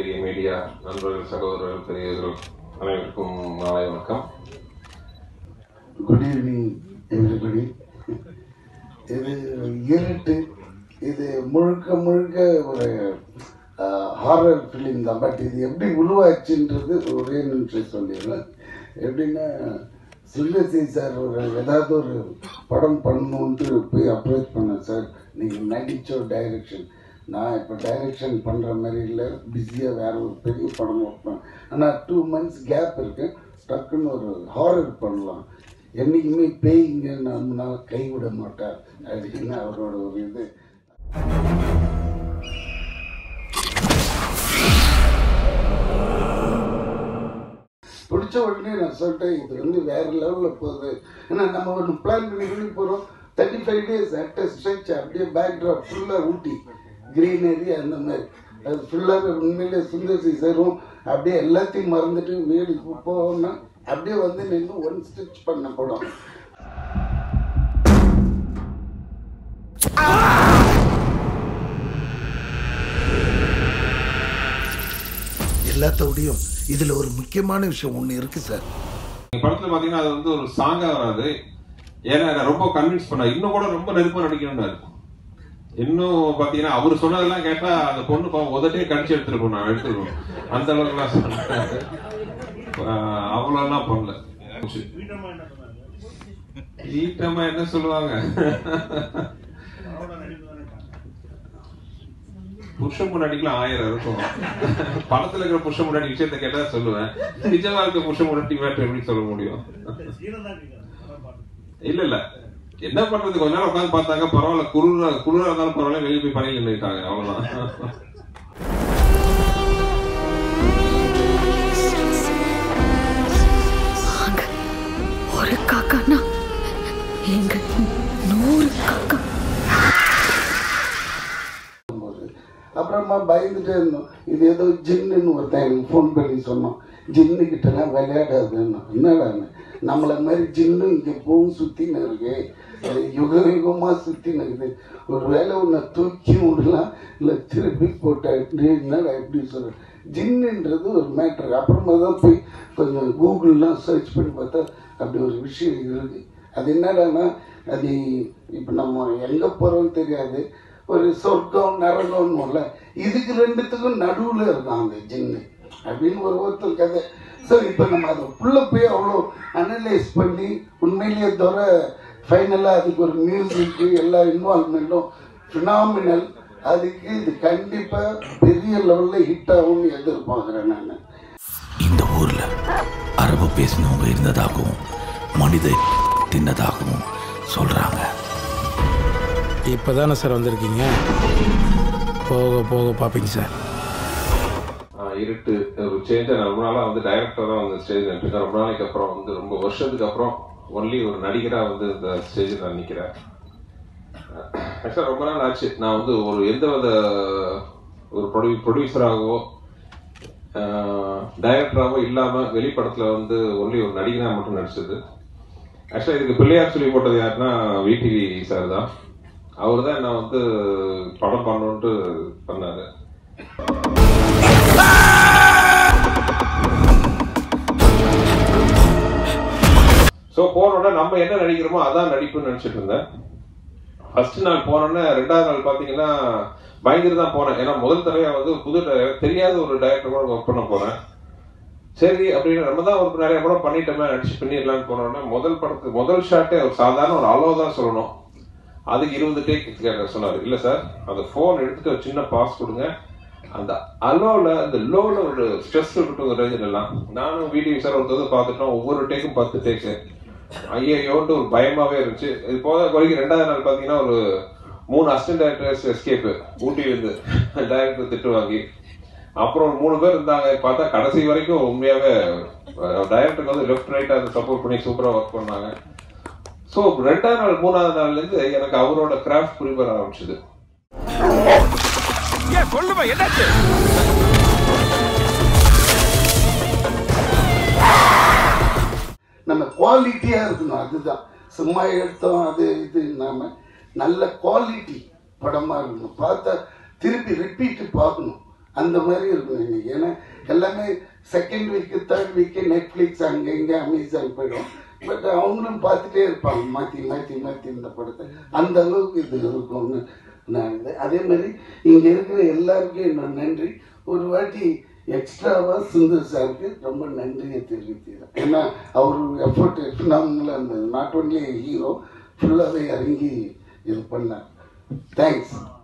பெரிய மீடியா நண்பர்கள் சகோதரர்கள் பெரியவர்கள் அனைவருக்கும் மாலை வணக்கம் குட் ஈவினிங் எவ்ரிபடி இது இருட்டு இது முழுக்க முழுக்க ஒரு ஹாரர் ஃபிலிம் தான் பட் இது எப்படி உருவாச்சுன்றது ஒரே நிமிஷம் சொல்லிடுறேன் எப்படின்னா சுந்தர்சி சார் ஒரு ஏதாவது ஒரு படம் பண்ணணுன்ட்டு போய் அப்ரோச் பண்ணேன் சார் நீங்கள் நடிச்ச டைரக்ஷன் நான் இப்போ டைரக்ஷன் பண்ணுற மாதிரி இல்லை பிஸியாக வேற ஒரு பெரிய படம் ஒர்க் பண்ணேன் ஆனால் டூ மந்த்ஸ் கேப் இருக்கு டக்குன்னு ஒரு ஹாரர் பண்ணலாம் என்றைக்குமே பேய்ங்க நம்மளால கைவிட மாட்டார் அப்படின்னு அவரோட ஒரு இது பிடிச்ச உடனே நான் சொல்லிட்டேன் இது வந்து வேற லெவலில் போகுது ஏன்னா நம்ம ஒன்று பிளான் பண்ணி பண்ணி போகிறோம் thirty five days at stretch அப்படியே பேக் ட்ராப் ஃபுல்லாக ஊட்டி க்ரீனரி அந்த மாதிரி அது ஃபுல்லாக உண்மையிலே சுந்தர்சி சேரும் அப்படியே எல்லாத்தையும் மறந்துட்டு வீடு போகணும்னா அப்படியே வந்து நின்று ஒன் ஸ்டிச் பண்ண படம் எல்லாத்தோடையும் இதுல ஒரு முக்கியமான விஷயம் ஒண்ணு இருக்கு சார் இந்த படத்துல பாத்தீங்கன்னா அது வந்து ஒரு சாங்கா வராது ஏன்னா என்னை ரொம்ப கன்வின்ஸ் பண்ண இன்னும் கூட ரொம்ப நெருப்பா நடிக்கணும்னாரு இன்னும் பாத்தீங்கன்னா அவர் சொன்னதெல்லாம் கேட்டா அந்த பொண்ணு பாவம் உதட்டே கடிச்சு எடுத்துருக்கணும் நான் எடுத்துருக்கணும் அந்த அளவுக்குலாம் சொன்னாரு ஆஹ் அவ்வளவுலாம் பண்ணல ஈட்டமா என்ன சொல்லுவாங்க புருஷ முன்னாடிக்கெல்லாம் ஆயிரம் இருக்கும் படத்துல இருக்கிற புருஷ முன்னாடி விஷயத்த கேட்டா சொல்லுவேன் நிஜ வாழ்க்கை புருஷ முன்னாடி மேட்டர் எப்படி சொல்ல முடியும் இல்ல இல்ல என்ன பண்றது கொஞ்ச நேரம் உட்காந்து பார்த்தாங்க பரவாயில்ல குளிர குளிரா இருந்தாலும் பரவாயில்ல வெளியே போய் பணியில் நின்றுட்டாங்க அவ்வளவுதான் நாங்க ஒரு காக்கானா எங்க நூறு காக்கா போது அப்புறமா பயந்துட்டே இருந்தோம் இது ஏதோ ஜின்னுன்னு ஒருத்தன் எனக்கு ஃபோன் பண்ணி சொன்னோம் ஜின்னு கிட்டலாம் விளையாடாதுன்னு என்னடான்னு நம்மள மாதிரி ஜின்னு இங்கே போகும் சுற்றின்னு இருக்கு அது யுக யுகமாக சுற்றின்னு இருக்குது ஒரு வேளை உன்னை தூக்கி விடலாம் இல்லை திருப்பி போட்டா என்னடா எப்படி சொல்ற ஜின்னுன்றது ஒரு மேட்ரு அப்புறமா தான் போய் கொஞ்சம் கூகுள்லாம் சர்ச் பண்ணி பார்த்தா அப்படி ஒரு விஷயம் இருக்குது அது என்னடான்னா அது இப்போ நம்ம எங்கே போகிறோம்னு தெரியாது ஒரு சொர்க்கம் நரகம்னுல இதுக்கு ரெண்டுத்துக்கும் நடுவில் இருக்கான் அந்த ஜின்னு அப்படின்னு ஒரு ஒருத்தர் கதை ஸோ இப்போ நம்ம அதை உள்ள போய் அவ்வளோ அனலைஸ் பண்ணி உண்மையிலேயே தவிர ஃபைனலாக அதுக்கு ஒரு மியூசிக்கு எல்லா இன்வால்மெண்ட்டும் ஃபினாமினல் அதுக்கு இது கண்டிப்பாக பெரிய லெவலில் ஹிட் ஆகும்னு எதிர்பார்க்குறேன் நான் இந்த ஊர்ல அரபு பேசினவங்க இருந்ததாகவும் மனித தின்னதாகவும் சொல்றாங்க இப்போ தானே சார் வந்திருக்கீங்க போக போக பார்ப்பீங்க சார் ஆஹ் இருட்டு ஒரு சேஞ்சா ரொம்ப நாளா வந்து டைரக்டரா வந்து ஸ்டேஜ் நின்றுருக்கேன் ரொம்ப நாளைக்கு அப்புறம் வந்து ரொம்ப வருஷத்துக்கு அப்புறம் ஒன்லி ஒரு நடிகரா வந்து இந்த ஸ்டேஜில் நான் நிக்கிறேன் ஆக்சுவலா ரொம்ப நாள் ஆச்சு நான் வந்து ஒரு எந்த வித ஒரு ப்ரொடியூ ப்ரொடியூசராகவோ டைரக்டராகவோ இல்லாம வெளிப்படத்துல வந்து ஒன்லி ஒரு நடிகனா மட்டும் நடிச்சது ஆக்சுவலா இதுக்கு பிள்ளையார் சொல்லி போட்டது யாருன்னா விடிவி சார் தான் அவர் தான் என்ன வந்து படம் பண்ணணுன்ட்டு பண்ணாரு ஸோ போனோட நம்ம என்ன நடிக்கிறோமோ அதான் நடிப்புன்னு நினைச்சிட்டு இருந்தேன் ஃபர்ஸ்ட் நாள் போனோன்னே ரெண்டாவது நாள் பார்த்தீங்கன்னா பயந்துட்டு தான் போனேன் ஏன்னா முதல் தடவையா வந்து புது director, தெரியாத ஒரு டைரக்டர் கூட ஒர்க் பண்ண போனேன் சரி அப்படின்னு நம்ம தான் ஒரு நிறைய படம் பண்ணிட்டோமே நடிச்சு பண்ணிடலாம்னு போனோடனே முதல் படத்துக்கு முதல் ஷாட்டே ஒரு சாதாரண ஒரு அலோ தான் சொல்லணும் அதுக்கு இருபது டேக் சொன்னாரு இல்ல சார் அந்த போன் எடுத்துட்டு ஒரு சின்ன பாஸ் கொடுங்க அந்த அலோல அந்த லோல ஒரு ஸ்ட்ரெஸ் இருக்கட்டும் ரேஞ்சில் எல்லாம் நானும் வீடியோ சார் ஒருத்தர் பார்த்துட்டோம் ஒவ்வொரு டேக்கும் பத்து டேக்கு ஐயோன்ட்டு ஒரு பயமாவே இருந்துச்சு இது போத குறைக்கு ரெண்டாவது நாள் பாத்தீங்கன்னா ஒரு மூணு அசிஸ்டன்ட் டைரக்டர்ஸ் எஸ்கேப் ஊட்டியிலிருந்து டைரக்டர் திட்டு வாங்கி அப்புறம் ஒரு மூணு பேர் இருந்தாங்க பார்த்தா கடைசி வரைக்கும் உண்மையாவே டைரக்டருக்கு வந்து லெஃப்ட் ரைட் அதை சப்போர்ட் பண்ணி சூப்பரா ஒர்க் பண்ணாங்க ஸோ ரெண்டாவது நாள் மூணாவது நாள்ல இருந்து எனக்கு அவரோட கிராஃப்ட் புரிய வர ஆரம்பிச்சது நம்ம குவாலிட்டியாக இருக்கணும் அதுதான் சும்மா எடுத்தோம் அது இது இல்லாமல் நல்ல குவாலிட்டி படமாக இருக்கணும் பார்த்தா திருப்பி ரிப்பீட்டு பார்க்கணும் அந்த மாதிரி இருக்கும் இன்னைக்கு ஏன்னா எல்லாமே second week third week Netflix அங்கே இங்கே அமேசான் போயிடும் பட் அவங்களும் பார்த்துட்டே இருப்பாங்க மாற்றி மாற்றி மாற்றி இந்த படத்தை அந்த அளவுக்கு இது இருக்கும்னு நான் இது அதே மாதிரி இங்கே இருக்கிற எல்லாருக்கும் என்னோட நன்றி ஒரு வாட்டி எக்ஸ்ட்ராவா சுந்தர் சாருக்கு ரொம்ப நன்றியை தெரிவித்தேன் ஏன்னா அவர் எஃபர்ட் ஃபினாமினலாக இருந்தது நாட் ஒன்லி ஹீரோ ஃபுல்லாகவே இறங்கி இது பண்ணார் தேங்க்ஸ்